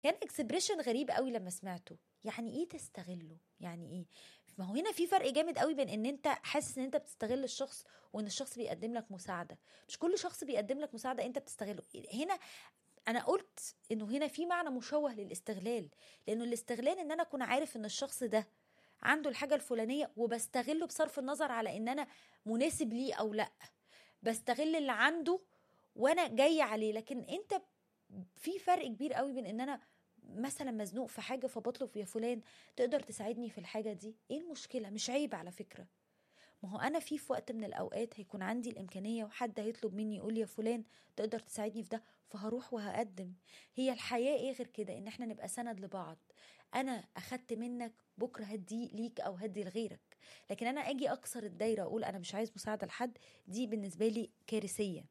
كان اكسبريشن غريب قوي لما سمعته يعني ايه تستغله يعني ايه ما هو هنا في فرق جامد قوي بين ان انت حاسس ان انت بتستغل الشخص وان الشخص بيقدم لك مساعده مش كل شخص بيقدم لك مساعده انت بتستغله هنا انا قلت انه هنا في معنى مشوه للاستغلال لانه الاستغلال ان انا اكون عارف ان الشخص ده عنده الحاجه الفلانيه وبستغله بصرف النظر على ان انا مناسب ليه او لا بستغل اللي عنده وانا جاي عليه لكن انت في فرق كبير قوي بين ان انا مثلا مزنوق في حاجه فبطلب يا فلان تقدر تساعدني في الحاجه دي ايه المشكله مش عيب على فكره ما هو انا في في وقت من الاوقات هيكون عندي الامكانيه وحد هيطلب مني يقول يا فلان تقدر تساعدني في ده فهروح وهقدم هي الحياه ايه غير كده ان احنا نبقى سند لبعض انا اخدت منك بكره هدي ليك او هدي لغيرك لكن انا اجي اكسر الدايره اقول انا مش عايز مساعده لحد دي بالنسبه لي كارثيه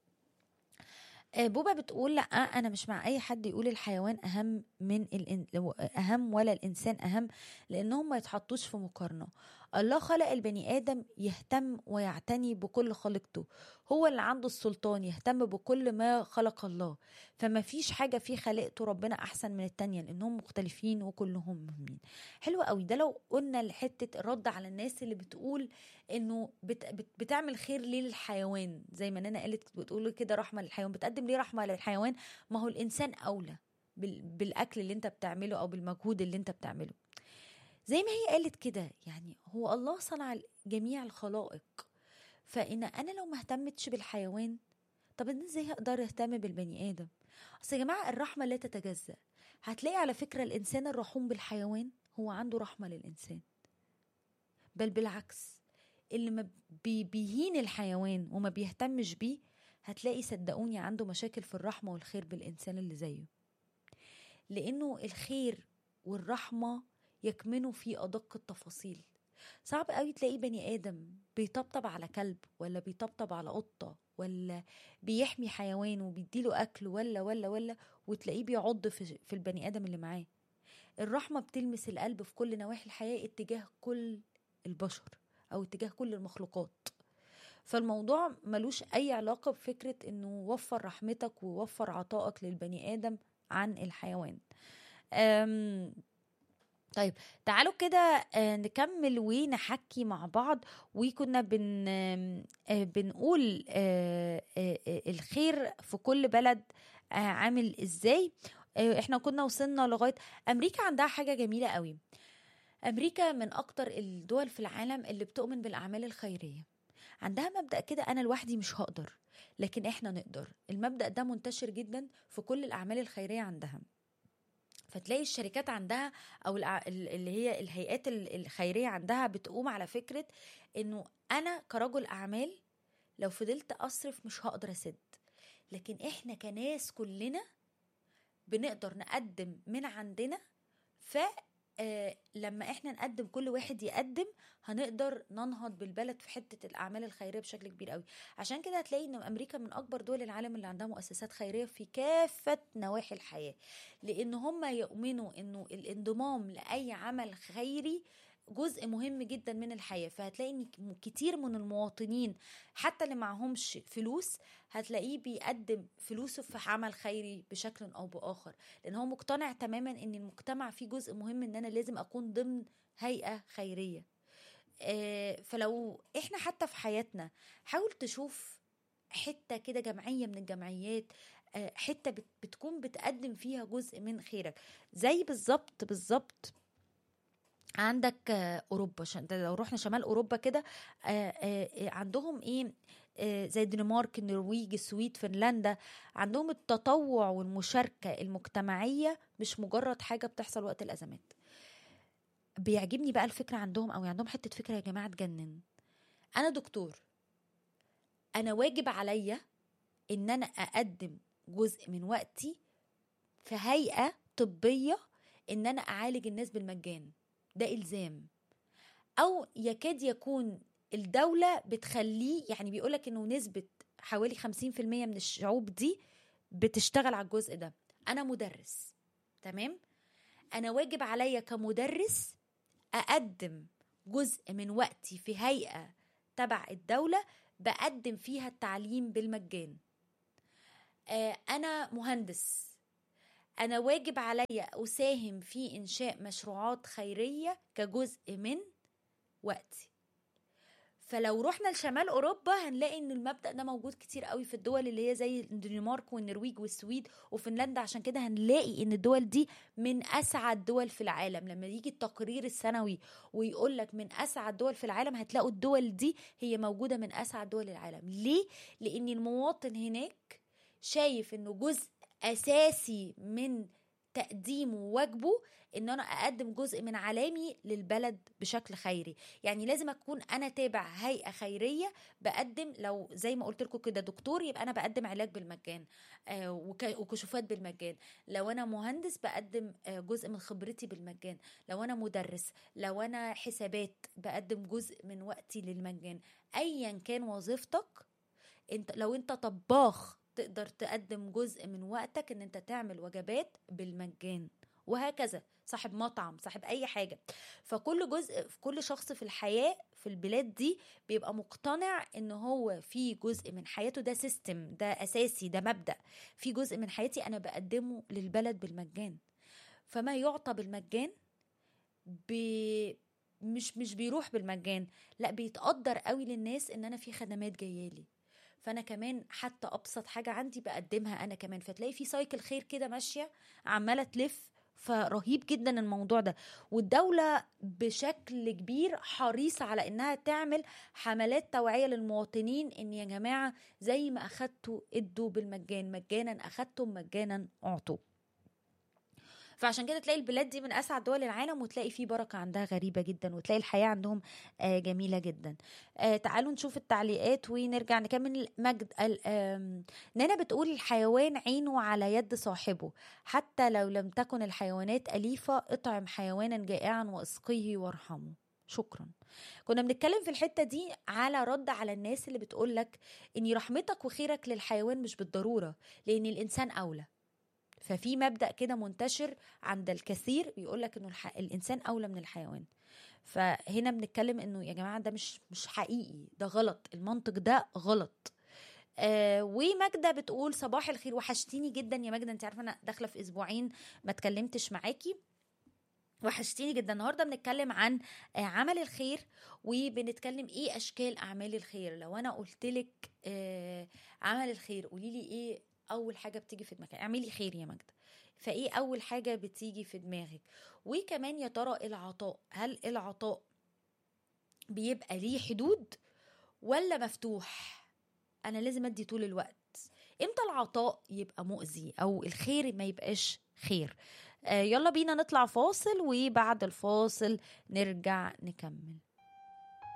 بوبا بتقول لا انا مش مع اي حد يقول الحيوان اهم من الإن... اهم ولا الانسان اهم لانهم ما يتحطوش في مقارنه الله خلق البني ادم يهتم ويعتني بكل خلقته هو اللي عنده السلطان يهتم بكل ما خلق الله فما فيش حاجه في خلقته ربنا احسن من التانية لانهم مختلفين وكلهم مهمين حلو قوي ده لو قلنا لحته الرد على الناس اللي بتقول انه بت... بت... بتعمل خير ليه للحيوان زي ما انا قالت بتقول كده رحمه للحيوان بتقدم ليه رحمه للحيوان ما هو الانسان اولى بال... بالاكل اللي انت بتعمله او بالمجهود اللي انت بتعمله زي ما هي قالت كده يعني هو الله صنع جميع الخلائق فان انا لو ما اهتمتش بالحيوان طب انا ازاي هقدر اهتم بالبني ادم اصل يا جماعه الرحمه لا تتجزا هتلاقي على فكره الانسان الرحوم بالحيوان هو عنده رحمه للانسان بل بالعكس اللي ما بي بيهين الحيوان وما بيهتمش بيه هتلاقي صدقوني عنده مشاكل في الرحمه والخير بالانسان اللي زيه لانه الخير والرحمه يكمنوا في ادق التفاصيل صعب قوي تلاقي بني ادم بيطبطب على كلب ولا بيطبطب على قطه ولا بيحمي حيوان وبيديله اكل ولا ولا ولا وتلاقيه بيعض في, في البني ادم اللي معاه الرحمه بتلمس القلب في كل نواحي الحياه اتجاه كل البشر او اتجاه كل المخلوقات فالموضوع ملوش اي علاقه بفكره انه وفر رحمتك ووفر عطائك للبني ادم عن الحيوان أم طيب تعالوا كده نكمل ونحكي مع بعض وكنا بن بنقول الخير في كل بلد عامل ازاي احنا كنا وصلنا لغايه امريكا عندها حاجه جميله قوي امريكا من اكتر الدول في العالم اللي بتؤمن بالاعمال الخيريه عندها مبدا كده انا لوحدي مش هقدر لكن احنا نقدر المبدا ده منتشر جدا في كل الاعمال الخيريه عندها فتلاقي الشركات عندها او اللي هي الهيئات الخيريه عندها بتقوم على فكره انه انا كرجل اعمال لو فضلت اصرف مش هقدر اسد لكن احنا كناس كلنا بنقدر نقدم من عندنا ف آه لما احنا نقدم كل واحد يقدم هنقدر ننهض بالبلد في حته الاعمال الخيريه بشكل كبير قوي عشان كده هتلاقي ان امريكا من اكبر دول العالم اللي عندها مؤسسات خيريه في كافه نواحي الحياه لان هم يؤمنوا انه الانضمام لاي عمل خيري جزء مهم جدا من الحياة فهتلاقي ان كتير من المواطنين حتى اللي معهمش فلوس هتلاقيه بيقدم فلوسه في عمل خيري بشكل او باخر لان هو مقتنع تماما ان المجتمع فيه جزء مهم ان انا لازم اكون ضمن هيئة خيرية فلو احنا حتى في حياتنا حاول تشوف حتة كده جمعية من الجمعيات حتة بتكون بتقدم فيها جزء من خيرك زي بالظبط بالظبط عندك اوروبا لو رحنا شمال اوروبا كده عندهم ايه زي الدنمارك النرويج السويد فنلندا عندهم التطوع والمشاركه المجتمعيه مش مجرد حاجه بتحصل وقت الازمات بيعجبني بقى الفكره عندهم او عندهم حته فكره يا جماعه تجنن انا دكتور انا واجب عليا ان انا اقدم جزء من وقتي في هيئه طبيه ان انا اعالج الناس بالمجان ده الزام او يكاد يكون الدولة بتخليه يعني بيقولك انه نسبة حوالي 50% من الشعوب دي بتشتغل على الجزء ده انا مدرس تمام انا واجب عليا كمدرس اقدم جزء من وقتي في هيئة تبع الدولة بقدم فيها التعليم بالمجان آه انا مهندس انا واجب عليا اساهم في انشاء مشروعات خيريه كجزء من وقتي فلو رحنا لشمال اوروبا هنلاقي ان المبدا ده موجود كتير قوي في الدول اللي هي زي الدنمارك والنرويج والسويد وفنلندا عشان كده هنلاقي ان الدول دي من اسعد دول في العالم لما يجي التقرير السنوي ويقول لك من اسعد دول في العالم هتلاقوا الدول دي هي موجوده من اسعد دول العالم ليه لان المواطن هناك شايف انه جزء اساسي من تقديمه وواجبه ان انا اقدم جزء من علامي للبلد بشكل خيري يعني لازم اكون انا تابع هيئه خيريه بقدم لو زي ما قلت لكم كده دكتور يبقى انا بقدم علاج بالمجان آه وكشوفات بالمجان لو انا مهندس بقدم آه جزء من خبرتي بالمجان لو انا مدرس لو انا حسابات بقدم جزء من وقتي للمجان ايا كان وظيفتك انت لو انت طباخ تقدر تقدم جزء من وقتك ان انت تعمل وجبات بالمجان وهكذا صاحب مطعم صاحب اي حاجه فكل جزء في كل شخص في الحياه في البلاد دي بيبقى مقتنع ان هو في جزء من حياته ده سيستم ده اساسي ده مبدا في جزء من حياتي انا بقدمه للبلد بالمجان فما يعطى بالمجان بي مش مش بيروح بالمجان لا بيتقدر قوي للناس ان انا في خدمات جايه لي فانا كمان حتى ابسط حاجه عندي بقدمها انا كمان فتلاقي في سايكل خير كده ماشيه عماله تلف فرهيب جدا الموضوع ده والدولة بشكل كبير حريصة على انها تعمل حملات توعية للمواطنين ان يا جماعة زي ما اخدتوا ادوا بالمجان مجانا اخدتم مجانا اعطوا فعشان كده تلاقي البلاد دي من اسعد دول العالم وتلاقي في بركه عندها غريبه جدا وتلاقي الحياه عندهم آه جميله جدا آه تعالوا نشوف التعليقات ونرجع نكمل مجد نانا بتقول الحيوان عينه على يد صاحبه حتى لو لم تكن الحيوانات اليفه اطعم حيوانا جائعا واسقيه وارحمه شكرا كنا بنتكلم في الحته دي على رد على الناس اللي بتقول لك ان رحمتك وخيرك للحيوان مش بالضروره لان الانسان اولى ففي مبدا كده منتشر عند الكثير بيقول لك انه الح... الانسان اولى من الحيوان فهنا بنتكلم انه يا جماعه ده مش مش حقيقي ده غلط المنطق ده غلط آه وماجدة بتقول صباح الخير وحشتيني جدا يا ماجدة انت عارفه انا داخله في اسبوعين ما اتكلمتش معاكي وحشتيني جدا النهارده بنتكلم عن آه عمل الخير وبنتكلم ايه اشكال اعمال الخير لو انا قلت لك آه عمل الخير قولي لي ايه اول حاجه بتيجي في دماغك اعملي خير يا ماجده فايه اول حاجه بتيجي في دماغك وكمان يا ترى العطاء هل العطاء بيبقى ليه حدود ولا مفتوح انا لازم ادي طول الوقت امتى العطاء يبقى مؤذي او الخير ما يبقاش خير آه يلا بينا نطلع فاصل وبعد الفاصل نرجع نكمل